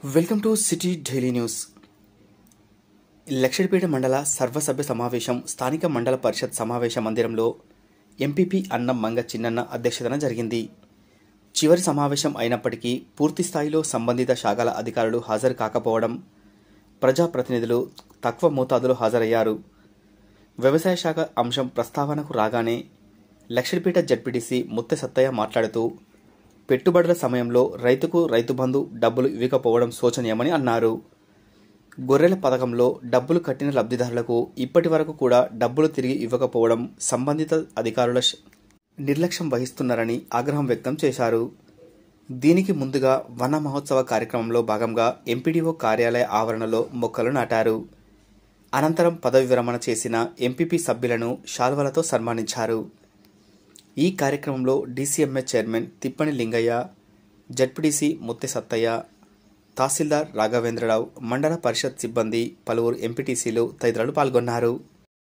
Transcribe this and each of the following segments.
Welcome to city daily news Luxettipet మండల సర్వసభ్య సమావేశం స్థానిక మండల పరిషత్ సమావేశ మందిరంలో ఎంపీపీ అన్నం మంగ చిన్నన్న అధ్యక్షతన జరిగింది చివరి సమావేశం అయినప్పటికీ పూర్తి స్థాయిలో సంబంధిత శాఖల అధికారులు హాజరు కాకపోవడం ప్రజాప్రతినిధులు తక్కువ మోతాదులో హాజరయ్యారు వ్యవసాయ శాఖ అంశం ప్రస్తావనకు రాగానే లక్షడిపేట జడ్పీటీసీ ముత్తె సత్తయ్య మాట్లాడుతూ పెట్టుబడుల సమయంలో రైతుకు రైతు బంధు డబ్బులు ఇవ్వకపోవడం శోచనీయమని అన్నారు గొర్రెల పథకంలో డబ్బులు కట్టిన లబ్ధిదారులకు ఇప్పటి వరకు కూడా డబ్బులు తిరిగి ఇవ్వకపోవడం సంబంధిత అధికారుల శ- నిర్లక్ష్యం వహిస్తున్నారని ఆగ్రహం వ్యక్తం చేశారు దీనికి ముందుగా వన మహోత్సవ కార్యక్రమంలో భాగంగా ఎంపీడీఓ కార్యాలయ ఆవరణలో మొక్కలు నాటారు అనంతరం పదవి విరమణ చేసిన ఎంపీపీ సభ్యులను శాల్వలతో సన్మానించారు ఈ కార్యక్రమంలో DCMA chairman Tippani Lingaiah ZPTC Mutte Sattaiah తహసీల్దార్ రాఘవేంద్రరావు మండల పరిషత్ సిబ్బంది పలువురు ఎంపీటీసీలు తదితరులు పాల్గొన్నారు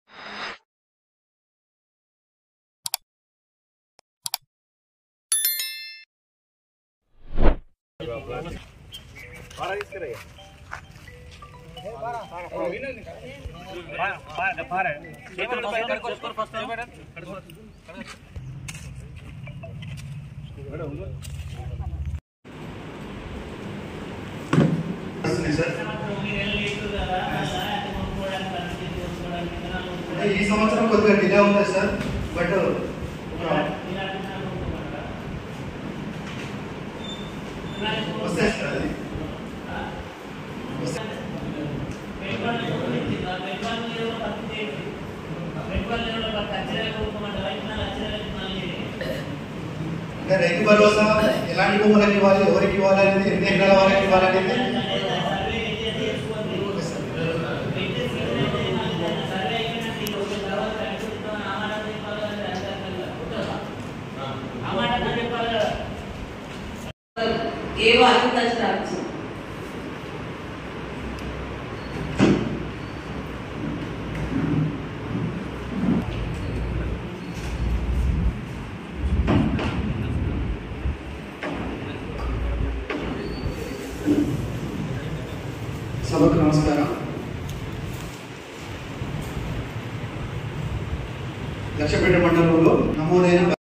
వస్తుంది సార్ అంటే ఈ సంవత్సరం కొద్దిగా డిలే ఉంటుంది సార్ బట్ ఒక వస్తాయి సార్ అది వస్తాయి. అంటే రైతు భరోసా ఎలాంటి భూములకు ఇవ్వాలి ఎవరికి ఇవ్వాలి అనేది ఎన్ని ఎకరాల వాళ్ళకి ఇవ్వాలి అనేది ఏవో అగ్రికల్చర్ సభకు నమస్కారం లక్షపేట మండలంలో నమోదైన